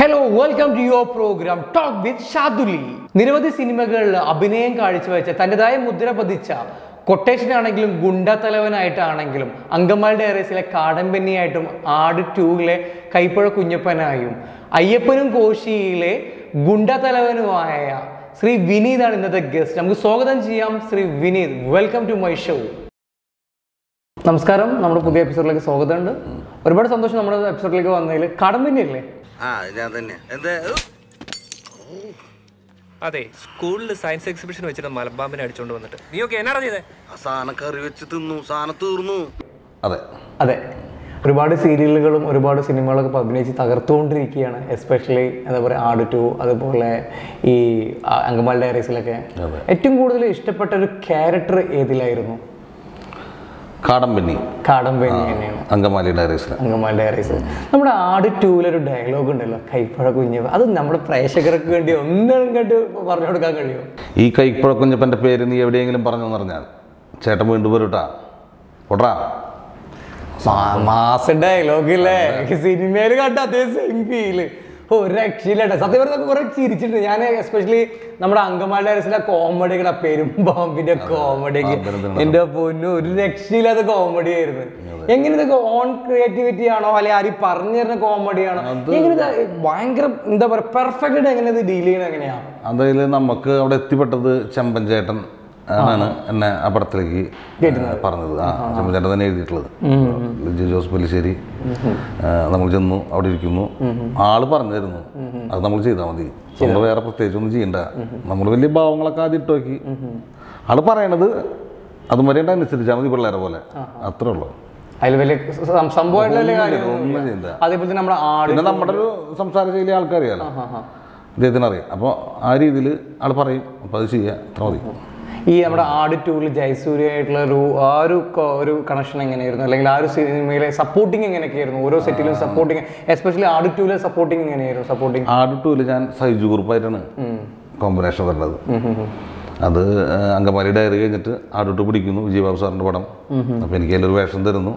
Hello welcome to your programme talk with Shaduli നിരവധി സിനിമകളിൽ അഭിനയം കാഴ്ചവെച്ച തൻ്റെതായ മുദ്ര പതിച്ച കൊട്ടേഷൻ ആണെങ്കിലും ഗുണ്ടത്തലവനായിട്ടാണെങ്കിലും അങ്കമാൽ ഡയറീസിലെ കാടമ്പന്നിയായിട്ടും ആട് ടൂവിലെ കൈപ്പുഴ കുഞ്ഞപ്പനായും അയ്യപ്പനും കോശിയിലെ ഗുണ്ടത്തലവനുമായ ശ്രീ വിനീതാണ് ഇന്നത്തെ ഗസ്റ്റ് നമുക്ക് സ്വാഗതം ചെയ്യാം Shri Vineeth welcome to my show നമസ്കാരം നമ്മുടെ പുതിയ എപ്പിസോഡിലേക്ക് സ്വാഗതമുണ്ട് ഒരുപാട് സന്തോഷം നമ്മുടെ എപ്പിസോഡിലേക്ക് വന്നതിൽ കടമ്പന്നിയല്ലേ ആ ഞാൻ തന്നെ എന്താ അതെ സ്കൂളിൽ സയൻസ് എക്സിബിഷൻ വെച്ചിട്ട് മലമ്പാമ്പിനെ അടിച്ചോണ്ട് വന്നിട്ട് നീയൊക്കെ എന്നാടാ ചെയ്തേ ആ സാധനം കറി വെച്ച് തിന്നു സാധനം തീർന്നു അതെ അതെ ഒരുപാട് സീരിയലുകളും ഒരുപാട് സിനിമകളൊക്കെ ഇപ്പൊ അഭിനയിച്ച് തകർത്തുകൊണ്ടിരിക്കുകയാണ് എസ്പെഷ്യലി എന്താ പറയുക ആട് ടു അതുപോലെ ഈ ആ, അങ്കമാൽ ഡയറീസിലൊക്കെ അതെ. ഏറ്റവും കൂടുതൽ ഇഷ്ടപ്പെട്ട ഒരു ക്യാരക്ടർ ഏതിലായിരുന്നു കാടമ്പന്നി കാടമ്പേനി തന്നെയാണ് അങ്കമാലി ഡയറീസിലെ അങ്കമാൽ ഡയറീസ് നമ്മുടെ ആട് ടൂവിലൊരു ഡയലോഗ് ഉണ്ടല്ലോ കൈപ്പഴ കുഞ്ഞ് അത് നമ്മുടെ പ്രേക്ഷകർക്ക് വേണ്ടി ഒന്നും കണ്ട് പറഞ്ഞു കൊടുക്കാൻ കഴിയുമോ ഈ കൈപ്പുഴ കുഞ്ഞപ്പൻ്റെ പേര് നീ എവിടെയെങ്കിലും പറഞ്ഞു പറഞ്ഞാൽ ചേട്ടൻ വീണ്ടും വരൂട്ടാ പൊട്രാ മാസ ഡയലോഗ് ഇല്ലേ സിനിമയിൽ കണ്ട അതേ സെയിം ഫീല് ഓ ഒരു രക്ഷയില്ലട്ടെ സത്യം പറഞ്ഞാൽ കുറെ ചിരിച്ചിട്ടുണ്ട് ഞാൻ എസ്പെഷ്യലി നമ്മുടെ അങ്കമാലി ഡയറസിലെ കോമഡി ഒക്കെ പെരുമ്പാമ്പിന്റെ കോമഡി ഒക്കെ പെരുന്തൽമണ്ണ. എന്റെ പൊന്നു ഒരു രക്ഷയില്ലാത്ത കോമഡി ആയിരുന്നു എങ്ങനെ ഇതൊക്കെ ഓൺ ക്രിയേറ്റിവിറ്റി ആണോ അല്ലെ ആരും പറഞ്ഞു തരുന്ന കോമഡി ആണോ എങ്ങനെ ഇത് ഭയങ്കര എന്താ പറയാ പെർഫെക്റ്റ് ആയിട്ട് എങ്ങനെ ഇത് ഡീൽ ചെയ്യണത് എങ്ങനെയാ അതിൽ നമുക്ക് അവിടെ എത്തിപ്പെട്ടത് ചെമ്പൻ ചേട്ടൻ ആണ് എന്നെ ആ പടത്തിലേക്ക് പറഞ്ഞത് ആ ചെമ്പൻ ചേട്ടൻ തന്നെ എഴുതിയിട്ടുള്ളത് ലിജു ജോസ് പല്ലിശ്ശേരി ആ, നമ്മൾ ചെന്നു അവിടെ ഇരിക്കുന്നു ആള് പറഞ്ഞു തരുന്നു അത് നമ്മൾ ചെയ്താൽ മതി നമ്മൾ വേറെ പ്രത്യേകിച്ച് ഒന്നും ചെയ്യണ്ട നമ്മൾ വലിയ ഭാവങ്ങളൊക്കെ ആദ്യം ഇട്ട് നോക്കി ആള് പറയണത് അതും വരേണ്ട അനുസരിച്ചാൽ മതി പിള്ളേരെ പോലെ അത്രേ ഉള്ളൂ അതിൽ വലിയ സം- സംഭവമായിട്ടുള്ള വലിയ കാര്യം ഒന്നും ചെയ്യണ്ട അതേപോലെ തന്നെ നമ്മുടെ ആട് പിന്നെ നമ്മുടെ ഒരു സംസാര ശൈലി ആൾക്കറിയാലോ ഇദ്ദേഹത്തിന് അറിയാം അപ്പോൾ ആ രീതിയിൽ ആൾ പറയും അപ്പോൾ അത് ചെയ്യുക അത്ര മതി ഈ നമ്മുടെ ആട് ടൂറിൽ ജയസൂര്യ ആയിട്ടുള്ള ഒരു ആ ഒരു കൊ- ഒരു കണക്ഷൻ എങ്ങനെയായിരുന്നു അല്ലെങ്കിൽ ആ ഒരു സിനിമയിലെ സപ്പോർട്ടിങ് എങ്ങനെയൊക്കെയായിരുന്നു ഓരോ സെറ്റിലും സപ്പോർട്ടിങ് എസ്പെഷ്യലി ആട് ടൂവിലെ സപ്പോർട്ടിങ് എങ്ങനെയായിരുന്നു സപ്പോർട്ടിങ് ആട് ടൂവിൽ ഞാൻ സൈജു ഗ്രൂപ്പായിട്ടാണ് കോമ്പിനേഷൻ വരുന്നത് അത് ആ, അങ്കമാലി ഡയറി കഴിഞ്ഞിട്ട് ആട് ടു പിടിക്കുന്നു വിജയബാബു സാറിൻ്റെ പടം അപ്പോൾ എനിക്ക് അതിലൊരു വേഷം തരുന്നു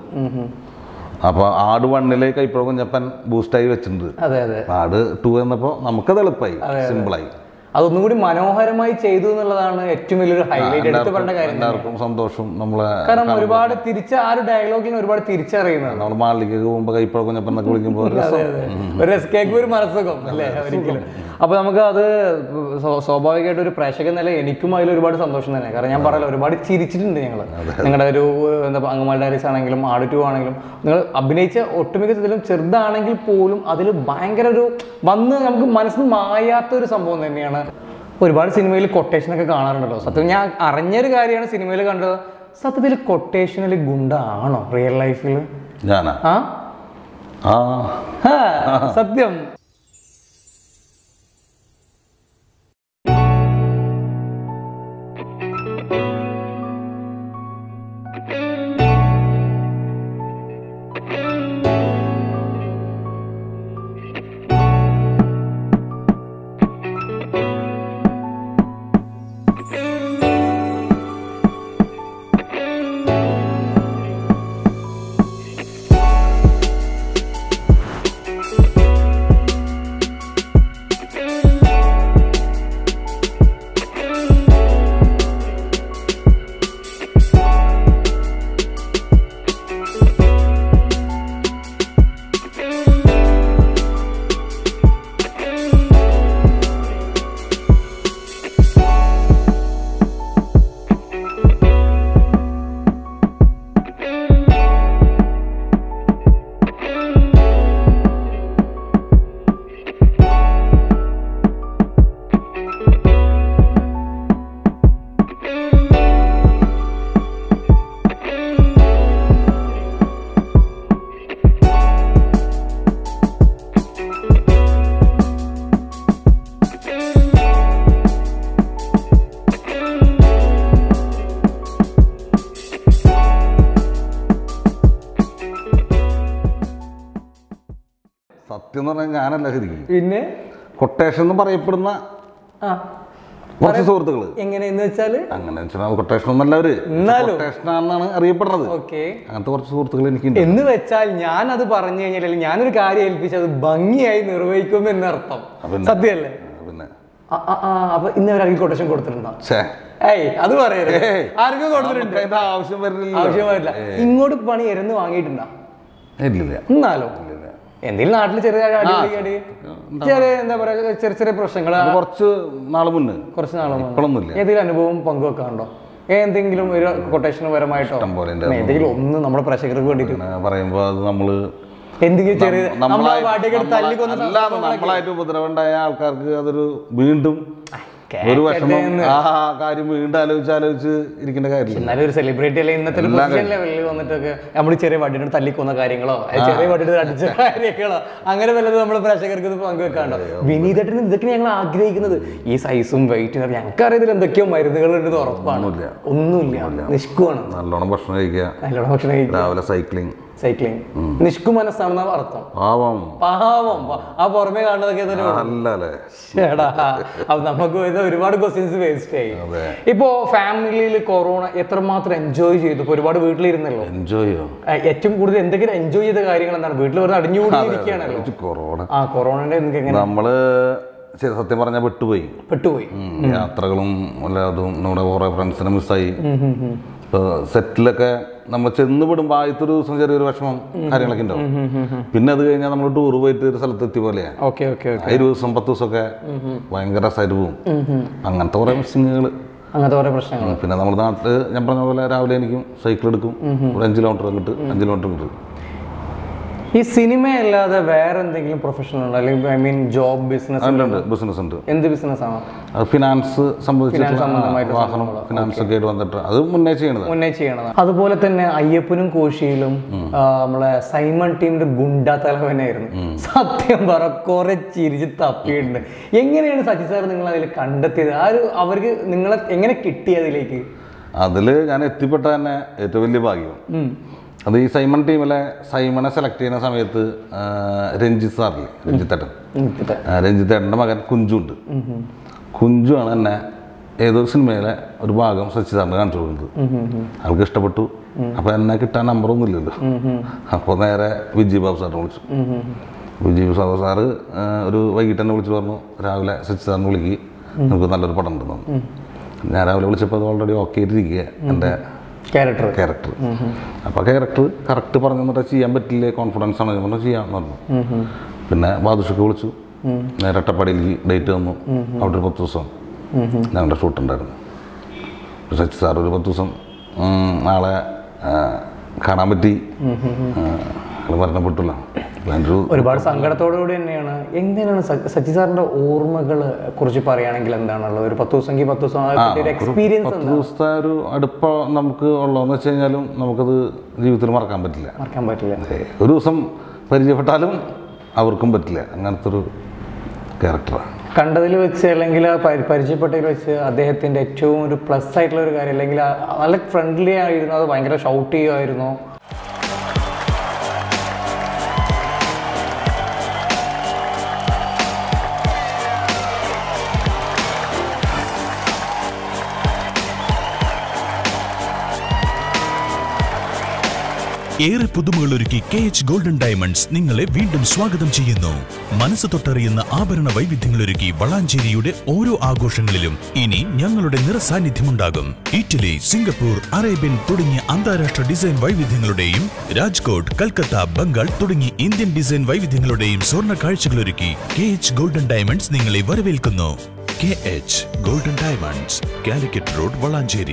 അപ്പോൾ ആട് വണ്ണിലെ കൈപ്പുഴ കുഞ്ഞപ്പൻ ബൂസ്റ്റായി വെച്ചിട്ടുണ്ട് അതെ അതെ അപ്പോൾ ആട് ടു എന്നപ്പോൾ നമുക്കത് എളുപ്പമായി സിമ്പിളായി അതൊന്നും കൂടി മനോഹരമായി ചെയ്തു എന്നുള്ളതാണ് ഏറ്റവും വലിയൊരു ഹൈലൈറ്റ് എടുത്തു പറഞ്ഞ കാര്യം എല്ലാവർക്കും സന്തോഷം നമ്മളെ കാരണം ഒരുപാട് തിരിച്ച് ആ ഒരു ഡയലോഗിന് ഒരുപാട് തിരിച്ചറിയുന്നത് നമ്മൾ മാളിലേക്ക് പോകുമ്പോൾ കൈപ്പുഴ കുഞ്ഞപ്പൻ എന്നൊക്കെ വിളിക്കുമ്പോൾ ഒരു രസം ഒരു എസ്കേക്ക് ഒരു മനസ്സുഖം അല്ലേ ഒരിക്കലും അപ്പൊ നമുക്ക് അത് സ്വ- സ്വാഭാവികമായിട്ട് ഒരു പ്രേക്ഷക നില എനിക്കും അതിൽ ഒരുപാട് സന്തോഷം തന്നെ കാരണം ഞാൻ പറയല്ലോ ഒരുപാട് ചിരിച്ചിട്ടുണ്ട് ഞങ്ങൾ നിങ്ങളുടെ ഒരു എന്താ അങ്കമാൽ ഡയറീസ് ആണെങ്കിലും ആട് ടു ആണെങ്കിലും നിങ്ങൾ അഭിനയിച്ച ഒട്ടുമിക്കതിലും ചെറുതാണെങ്കിൽ പോലും അതിൽ ഭയങ്കര ഒരു വന്ന് നമുക്ക് മനസ്സിൽ മായാത്ത ഒരു സംഭവം തന്നെയാണ് ഒരുപാട് സിനിമയിൽ കൊട്ടേഷൻ ഒക്കെ കാണാറുണ്ടല്ലോ സത്യം ഞാൻ അറിഞ്ഞൊരു കാര്യമാണ് സിനിമയിൽ കണ്ടത് സത്യത്തിൽ കൊട്ടേഷനിൽ ഗുണ്ടാണോ റിയൽ ലൈഫിൽ ഞാനാ ആ ആ ഹാ, സത്യം സത്യം എന്ന് പറഞ്ഞാൽ ഞാനല്ല ശരിക്കും പിന്നെ കൊട്ടേഷൻ എന്ന് പറയപ്പെടുന്ന ആ കുറച്ച് സുഹൃത്തുക്കൾ എങ്ങനെയെന്ന് വെച്ചാല് അങ്ങനെ വെച്ചാൽ കൊട്ടേഷൻ ഒന്നല്ല അവര് എന്നാലും. കൊട്ടേഷൻ ആണെന്നാണ് അറിയപ്പെടുന്നത് ഓക്കെ അങ്ങനത്തെ കുറച്ച് സുഹൃത്തുക്കൾ എനിക്കുണ്ട് എന്ന് വെച്ചാൽ ഞാൻ അത് പറഞ്ഞു കഴിഞ്ഞാൽ അല്ലെങ്കിൽ ഞാനൊരു കാര്യം ഏൽപ്പിച്ച് അത് ഭംഗിയായി നിർവഹിക്കും എന്നർത്ഥം പിന്നെ. സത്യമല്ലേ പിന്നെ ആ, ആ, ആ, അപ്പൊ ഇന്ന് ഒരാൾക്ക് കൊട്ടേഷൻ കൊടുത്തിട്ടുണ്ടോ ഛേ ഏയ് അത് പറയരുത് ഏയ്. ആർക്കും കൊടുത്തിട്ടുണ്ട് നമുക്ക് അതിന്റെ ആവശ്യം വരുന്നില്ല ആവശ്യമായിട്ടില്ല ഇങ്ങോട്ട് പണി എരന്ന് വാങ്ങിയിട്ടുണ്ടോ ഇല്ലില്ല എന്നാലോ എന്തെങ്കിലും നാട്ടിൽ ചെറിയ അടി അടി ചെറിയ എന്താ പറയാ ചെറിയ ചെറിയ പ്രശ്നങ്ങൾ അത് കുറച്ച് നാള് മുന്നേ കുറച്ച് നാളെ മുമ്പ്. ഇപ്പോഴൊന്നുമില്ല ഏതെങ്കിലും അനുഭവം പങ്കുവെക്കാറുണ്ടോ എന്തെങ്കിലും ഒരു കൊട്ടേഷൻ പരമായിട്ടോ ഇഷ്ടം പോലെ ഉണ്ട്. എന്തെങ്കിലും ഒന്ന് നമ്മുടെ പ്രേക്ഷകർക്ക് വേണ്ടിയിട്ട് അങ്ങനെ പറയുമ്പോ അത് നമ്മള് എന്തെങ്കിലും ചെറിയ നമ്മളെ നമ്മളായിട്ട് വാട്ടിയൊക്കെ തല്ലിക്കൊന്ന അല്ലാതെ നമ്മളായിട്ട് ഉപദ്രവം ഉണ്ടായ ആൾക്കാർക്ക് അതൊരു വീണ്ടും ഒരു വിഷമം ആ കാര്യം വീണ്ടും ആലോചിച്ച് ആലോചിച്ച് ഇരിക്കേണ്ട കാര്യമില്ല എന്നാലും ഒരു സെലിബ്രിറ്റി അല്ലെങ്കിൽ ഇന്നത്തെ ഒരു പൊസിഷൻ ലെവലിൽ വന്നിട്ടൊക്കെ നമ്മൾ ചെറിയ വടിയിട്ട് തല്ലിക്കൊന്ന കാര്യങ്ങളോ അല്ലെങ്കിൽ ചെറിയ വടിയിട്ട് അടിച്ച കാര്യങ്ങളോ അങ്ങനെ വല്ലതും നമ്മൾ പ്രേക്ഷകർക്ക് ഇത് പങ്കുവെക്കാണ്ടോ വിനീതേട്ടന് ഇതൊക്കെ ഞങ്ങൾ ആഗ്രഹിക്കുന്നത് ഈ സൈസും വെയിറ്റും ഞങ്ങൾക്ക് അറിയത്തില്ല എന്തൊക്കെയോ മരുന്നുകളുണ്ടെന്ന് ഉറപ്പാണ് ഒന്നുമില്ല. ഒന്നുമില്ല നിഷ്കുവാണ് നല്ലോണം ഭക്ഷണം കഴിക്കുക നല്ലോണം ഭക്ഷണം കഴിക്കും രാവിലെ സൈക്ലിംഗ് സൈക്ലിംഗ് നിഷ്കു മനസ്സാണെന്ന അർത്ഥം പാവം പാവം ആ പുറമേ കാണുന്നതൊക്കെ തന്നെ അല്ല അല്ലേ ചേടാ അപ്പൊ നമുക്ക് വരുന്ന ഒരുപാട് ക്വസ്റ്റ്യൻസ് വേസ്റ്റ് ആയി അതെ. ഇപ്പോ ഫാമിലിയിൽ കൊറോണ എത്രമാത്രം എൻജോയ് ചെയ്തു ഇപ്പൊ ഒരുപാട് വീട്ടിലിരുന്നല്ലോ എൻജോയ് ചെയ്യോ ആ, ഏറ്റവും കൂടുതൽ എന്തെങ്കിലും എൻജോയ് ചെയ്ത കാര്യങ്ങൾ എന്താണ് വീട്ടിൽ വെറുതെ അടിഞ്ഞുകൂടിയിരിക്കുകയാണല്ലോ കൊറോണ ആ കൊറോണയുടെ നിങ്ങൾക്ക് എങ്ങനെ നമ്മള് ശരി, സത്യം പറഞ്ഞാൽ വിട്ടുപോയി പെട്ടുപോയി ഉം, യാത്രകളും എല്ലാതും നമ്മുടെ കുറെ ഫ്രണ്ട്സിനെ മിസ്സായി ഇപ്പൊ സെറ്റിലൊക്കെ നമ്മൾ ചെന്ന് വിടുമ്പോൾ ആദ്യത്തെ ഒരു ദിവസം ചെറിയൊരു വിഷമം കാര്യങ്ങളൊക്കെ ഉണ്ടാവും പിന്നെ അത് കഴിഞ്ഞാൽ നമ്മൾ ടൂർ പോയിട്ട് ഒരു സ്ഥലത്ത് എത്തി പോലെയാ ഓക്കെ ഓക്കെ ഓക്കെ ആ ഒരു ദിവസം പത്ത് ദിവസമൊക്കെ ഭയങ്കര രസമായിട്ട് പോകും അങ്ങനത്തെ കുറെ മിസ്സിങ്ങുകൾ അങ്ങനത്തെ കുറെ പ്രശ്നങ്ങൾ പിന്നെ നമ്മൾ നാട്ടിൽ ഞാൻ പറഞ്ഞ പോലെ രാവിലെ എനിക്കും സൈക്കിൾ എടുക്കും ഒരു അഞ്ച് കിലോമീറ്റർ അങ്ങോട്ട് അഞ്ച് കിലോമീറ്റർ ഇങ്ങോട്ട് ഈ സിനിമ അല്ലാതെ വേറെ എന്തെങ്കിലും പ്രൊഫഷൻ ഉണ്ടോ അല്ലെങ്കിൽ ഐ മീൻ ജോബ് ബിസിനസ് ഉണ്ട് ഉണ്ട് ബിസിനസ് ഉണ്ട് എന്ത് ബിസിനസ് ആണോ അത് ഫിനാൻസ് സംബന്ധിച്ചിട്ടുള്ള സംബന്ധമായിട്ട് ആ, വാഹനം ഫിനാൻസ് ഒക്കെ ആയിട്ട് വന്നിട്ട് അത് മുന്നേ ചെയ്യണത് മുന്നേ ചെയ്യണത് അതുപോലെ തന്നെ അയ്യപ്പനും കോശിയിലും ആ, നമ്മളെ സൈമൺ ടീമിന്റെ ഗുണ്ടാ തലവനായിരുന്നു സത്യം പറ കുറെ ചിരിച്ച് തപ്പിയിട്ടുണ്ട് എങ്ങനെയാണ് സച്ചി സാർ നിങ്ങൾ അതിൽ കണ്ടെത്തിയത് ആ ഒരു അവർക്ക് നിങ്ങളെ എങ്ങനെ കിട്ടിയതിലേക്ക് അതിൽ ഞാൻ എത്തിപ്പെട്ട തന്നെ ഏറ്റവും വലിയ ഭാഗ്യം അത് ഈ സൈമൺ ടീമിലെ സൈമണെ സെലക്ട് ചെയ്യുന്ന സമയത്ത് ആ, രഞ്ജിത്ത് സാറില്ലേ രഞ്ജിത്തേട്ടൻ ആ, രഞ്ജിത്തേട്ടൻ്റെ മകൻ കുഞ്ചുണ്ട് കുഞ്ചു ആണ് എന്നെ ഏതൊരു സിനിമയിലെ ഒരു ഭാഗം സച്ചി സാറിന് കാണിച്ചു കൊടുക്കുന്നത് ആൾക്ക് ഇഷ്ടപ്പെട്ടു അപ്പോൾ എന്നെ കിട്ടാൻ നമ്പറൊന്നും ഇല്ലല്ലോ അപ്പോൾ നേരെ വിജയ് ബാബു സാറിനെ വിളിച്ചു വിജയ് ബാബു സാറ് ആ, ഒരു വൈകിട്ട് തന്നെ വിളിച്ചു പറഞ്ഞു രാവിലെ സച്ചി സാറിന് വിളിക്ക് നമുക്ക് നല്ലൊരു പടം ഉണ്ടെന്ന് പറഞ്ഞു. ഞാൻ രാവിലെ വിളിച്ചപ്പോൾ അത് ഓൾറെഡി ഓക്കെ ആയിട്ടിരിക്കുക എൻ്റെ ക്യാരക്ടർ ക്യാരക്ടർ അപ്പോൾ ക്യാരക്ടർ കറക്റ്റ് പറഞ്ഞു തന്നിട്ട് ചെയ്യാൻ പറ്റില്ലേ കോൺഫിഡൻസ് ആണ് ഞാൻ പറഞ്ഞു ചെയ്യാമെന്ന് പറഞ്ഞു പിന്നെ ബാദുഷക്ക് വിളിച്ചു നേരെ അട്ടപ്പാടിയിലേക്ക് ഡേറ്റ് തന്നു അവിടെ ഒരു പത്ത് ദിവസം ഞങ്ങളുടെ ഷൂട്ട് ഉണ്ടായിരുന്നു സച്ചി സാർ ഒരു പത്ത് ദിവസം ഉം, ആളെ ആ, കാണാൻ പറ്റി ആൾ മരണപ്പെട്ടില്ല അപ്പോൾ അതിൻ്റെ ഒരു ഒരുപാട് സങ്കടത്തോടു കൂടി തന്നെയാണ് എങ്ങനെയാണ് സ- സച്ചി സാറിന്റെ ഓർമ്മകളെ കുറിച്ച് പറയുകയാണെങ്കിൽ എന്താണുള്ളത് ഒരു പത്ത് ദിവസം പത്ത് ദിവസം ആ ഒരു എക്സ്പീരിയൻസ് പത്ത് ദിവസത്തെ ഒരു അടുപ്പം നമുക്ക് ഉള്ളതെന്ന് വെച്ച് കഴിഞ്ഞാലും നമുക്കത് ജീവിതത്തിൽ മറക്കാൻ പറ്റില്ല മറക്കാൻ പറ്റില്ല അതെ. ഒരു ദിവസം പരിചയപ്പെട്ടാലും അവർക്കും പറ്റില്ല അങ്ങനത്തെ ഒരു ക്യാരക്ടറാണ് കണ്ടതിൽ വെച്ച് അല്ലെങ്കിൽ ആ പരി- പരിചയപ്പെട്ടതിൽ വെച്ച് അദ്ദേഹത്തിന്റെ ഏറ്റവും ഒരു പ്ലസ് ആയിട്ടുള്ള ഒരു കാര്യം അല്ലെങ്കിൽ ആ- നല്ല ഫ്രണ്ട്ലി ആയിരുന്നു അത് ഭയങ്കര ഷൗട്ട് ചെയ്യുമായിരുന്നു ഏറെ പുതുമകളൊരുക്കി കെ എച്ച് ഗോൾഡൻ ഡയമണ്ട്സ് നിങ്ങളെ വീണ്ടും സ്വാഗതം ചെയ്യുന്നു മനസ്സ് തൊട്ടറിയുന്ന ആഭരണ വൈവിധ്യങ്ങളൊരുക്കി വളാഞ്ചേരിയുടെ ഓരോ ആഘോഷങ്ങളിലും ഇനി ഞങ്ങളുടെ നിറസാന്നിധ്യമുണ്ടാകും ഇറ്റലി സിംഗപ്പൂർ അറേബ്യൻ തുടങ്ങിയ അന്താരാഷ്ട്ര ഡിസൈൻ വൈവിധ്യങ്ങളുടെയും രാജ്കോട്ട് കൽക്കത്ത ബംഗാൾ തുടങ്ങി ഇന്ത്യൻ ഡിസൈൻ വൈവിധ്യങ്ങളുടെയും സ്വർണ്ണ കാഴ്ചകളൊരുക്കി കെ എച്ച് ഗോൾഡൻ ഡയമണ്ട്സ് നിങ്ങളെ വരവേൽക്കുന്നു K H golden diamonds Calicut road Valanchery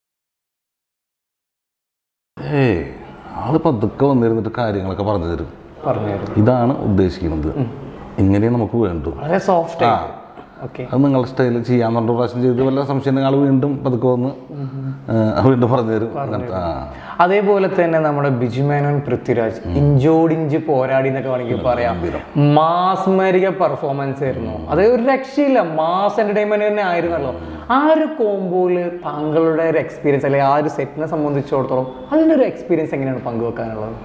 ഏയ് ആള് പതുക്കെ വന്നിരുന്നിട്ട് കാര്യങ്ങളൊക്കെ പറഞ്ഞു തരും പറഞ്ഞായിരുന്നു ഇതാണ് ഉദ്ദേശിക്കുന്നത് ഇങ്ങനെ നമുക്ക് വേണ്ടു വളരെ സോഫ്റ്റ് ആയിട്ട് ഓക്കെ അത് നിങ്ങളുടെ സ്റ്റൈലിൽ ചെയ്യാൻ പറഞ്ഞ പ്രാവശ്യം ചെയ്ത് വല്ല സംശയം ആൾ വീണ്ടും പതുക്കെ വന്ന് ആ, വീണ്ടും പറഞ്ഞു തരും അങ്ങനത്തെ ആ അതേപോലെ തന്നെ നമ്മുടെ ബിജുമേനോൻ പൃഥ്വിരാജ് ഇഞ്ചോടിഞ്ച് പോരാടി എന്നൊക്കെ വേണമെങ്കിൽ പറയാം മാസ്മരിക പെർഫോമൻസ് ആയിരുന്നു അത് ഒരു രക്ഷയില്ല മാസ് എന്റർടൈൻമെന്റ് തന്നെ ആയിരുന്നല്ലോ ആ ഒരു കോമ്പോയില് താങ്കളുടെ ഒരു എക്സ്പീരിയൻസ് അല്ലെങ്കിൽ ആ ഒരു സെറ്റിനെ സംബന്ധിച്ചിടത്തോളം അതിൻ്റെ ഒരു എക്സ്പീരിയൻസ് എങ്ങനെയാണ് പങ്കുവെക്കാനുള്ളത്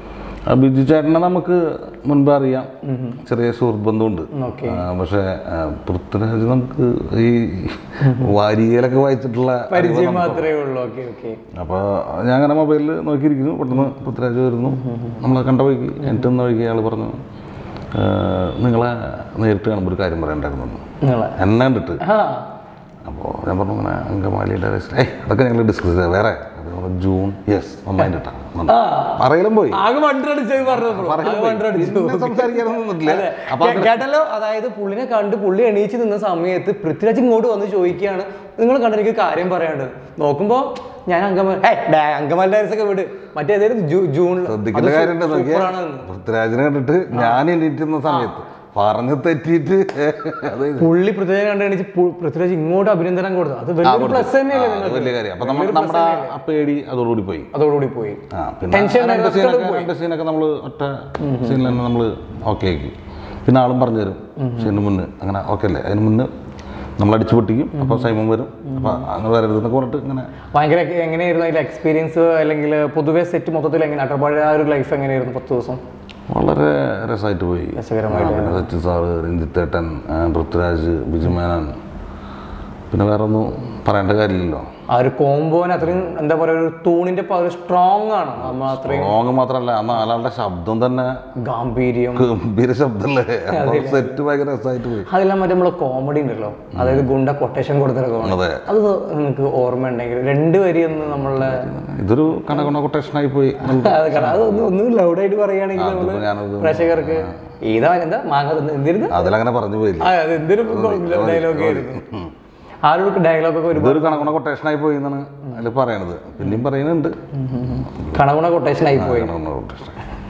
ആ ബിജു ചേട്ടനെ നമുക്ക് മുൻപ് അറിയാം ചെറിയ സുഹൃത്ത് ബന്ധമുണ്ട് ഓക്കെ ആ, പക്ഷേ ആ, പൃഥ്വിരാജ് നമുക്ക് ഈ വാരികയിലൊക്കെ വായിച്ചിട്ടുള്ള അറിവ് പരിചയം നമുക്ക് മാത്രമേ ഉള്ളൂ ഓക്കെ ഓക്കെ അപ്പോൾ ഞാൻ അങ്ങനെ മൊബൈലിൽ നോക്കിയിരിക്കുന്നു പെട്ടെന്ന് പൃഥ്വിരാജ് വരുന്നു നമ്മളെ കണ്ട വഴിക്ക് എനിക്ക് തന്ന വഴിക്ക് അയാൾ പറഞ്ഞു "ആ, നിങ്ങളെ നേരിട്ട് കാണുമ്പോൾ ഒരു കാര്യം പറയണ്ടായിരുന്നു എന്ന്." നിങ്ങളെ എന്നെ കണ്ടിട്ട് ആ അപ്പോൾ ഞാൻ പറഞ്ഞു ഇങ്ങനെ അങ്കമാലിയുടെ രജിസ്റ്റർ ഏയ് അതൊക്കെ ഞങ്ങൾ ഡിസ്കസ് ചെയ്ത് വേറെ അപ്പോൾ ഞാൻ പറഞ്ഞു, ജൂൺ യെസ് നന്നായിട്ട് ഇട്ടാ പറയലും പോയി ആകെ വണ്ടടിച്ചു പറഞ്ഞത് പറയലും പോയി. പിന്നെ സംസാരിക്കാനൊന്നും നിന്നിട്ടില്ല അതെ. അപ്പൊ കേ- കേട്ടല്ലോ അതായത് പുള്ളിനെ കണ്ട് പുള്ളി എണീച്ച് നിന്ന സമയത്ത് പൃഥ്വിരാജ് ഇങ്ങോട്ട് വന്ന് ചോദിക്കുകയാണ് നിങ്ങൾ കണ്ട എനിക്ക് കാര്യം പറയാണ്ട് നോക്കുമ്പോ ഞാൻ അങ്കമാലി അങ്കമാലി ഡയറീസ് ഒക്കെ വിട് മറ്റേതായാലും ജൂണിൽ ശ്രദ്ധിക്കേണ്ട കാര്യം എന്താ നോക്കിയാൽ പൃഥ്വിരാജിനെ കണ്ടിട്ട് ഞാൻ എണീറ്റുന്ന സമയത്ത് പറഞ്ഞു തെറ്റിയിട്ട് അത് പുള്ളി പൃഥ്വിരാജ് കണ്ട് എണീച്ച് പു- പൃഥ്വിരാജ് ഇങ്ങോട്ട് അഭിനന്ദനം കൊടുത്തു അത് വലിയൊരു പ്ലസ് തന്നെയല്ലേ അത് നിങ്ങൾക്ക് വലിയ കാര്യം അപ്പൊ നമ്മൾ നമ്മുടെ ആ പേടി അതോടുകൂടി പോയി അതോടുകൂടി പോയി ആ പിന്നെ Tension രണ്ട് ഒക്കെ സീനൊക്കെ പോയി. രണ്ട് സീനൊക്കെ നമ്മൾ ഒറ്റ സീനിൽ തന്നെ നമ്മൾ ഓക്കെ ആക്കി പിന്നെ ആളും പറഞ്ഞു തരും സീനിന് മുന്നേ അങ്ങനെ ഓക്കെ അല്ലേ അതിന് മുന്നേ നമ്മൾ അടിച്ചു പൊട്ടിക്കും അപ്പോൾ സൈമം വരും അപ്പോൾ അങ്ങനെ വരരുതെന്നൊക്കെ പറഞ്ഞിട്ട് ഇങ്ങനെ ഭയങ്കര എങ്ങനെയായിരുന്നു അതിന്റെ എക്സ്പീരിയൻസ് അല്ലെങ്കിൽ പൊതുവെ സെറ്റ് മൊത്തത്തിൽ എങ്ങനെ അട്ടപ്പാടി ആ ഒരു ലൈഫ് എങ്ങനെയായിരുന്നു പത്ത് ദിവസം വളരെ രസമായിട്ട് പോയി രസകരമായിട്ട്. ആ, പിന്നെ സച്ചിൻ സാറ് രഞ്ജിത്തേട്ടൻ ആ, പൃഥ്വിരാജ് ബിജുമേനൻ പിന്നെ വേറെ ഒന്നും പറയേണ്ട കാര്യമില്ലല്ലോ ആ ഒരു കോമ്പോന് അത്രയും എന്താ പറയാ ഒരു തൂണിന്റെ സ്ട്രോങ് ആണ് നമ്മൾ അത്രയും റോങ് മാത്രമല്ല ആ നാലാളുടെ ശബ്ദം തന്നെ ഗാംഭീര്യം ഗംഭീര ശബ്ദമല്ലേ അപ്പോൾ സെറ്റ് ഭയങ്കര രസമായിട്ട് പോയി അതെല്ലാം മറ്റേ നമ്മളെ കോമഡി ഉണ്ടല്ലോ അതായത് ഗുണ്ട കൊട്ടേഷൻ കൊടുത്തിട്ട് കോമഡി അതെ അത് നിങ്ങൾക്ക് ഓർമ്മയുണ്ടെങ്കിൽ രണ്ട് വരി ഒന്ന് നമ്മളെ ഇതൊരു കണകുണ കൊട്ടേഷനായി പോയി അത് കാരണം അത് ഒന്ന് ഒന്ന് ലൗഡായിട്ട് പറയുകയാണെങ്കിൽ നമ്മള് അതിപ്പോ ഞാനത് പ്രേക്ഷകർക്ക് ഏതാ എന്താ മാങ്ങ തിന്ന് എന്തിരുന്ന് അതിലങ്ങനെ പറഞ്ഞു പോയില്ല ആ അത് എന്തൊരു ഡയലോഗ് ആയിരുന്നു ആ ഒരു ഡയലോഗ് ഒക്കെ ഒരുപാട് ഇതൊരു കണകുണ കൊട്ടേഷനായി പോയി എന്നാണ് അതിൽ പറയണത് പിന്നെയും പറയുന്നുണ്ട് കണകുണ കൊട്ടേഷൻ ആയി പോയി കണകുണ കൊട്ടേഷൻ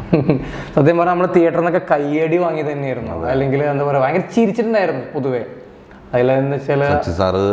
സത്യം പറഞ്ഞാൽ നമ്മൾ തിയേറ്ററിൽ നിന്നൊക്കെ കയ്യടി വാങ്ങി തന്നെയായിരുന്നു അല്ലെങ്കിൽ എന്താ പറയുക ഭയങ്കര ചിരിച്ചിട്ടുണ്ടായിരുന്നു പൊതുവെ അതിലെന്ന് വെച്ചാൽ സച്ചി സാറ്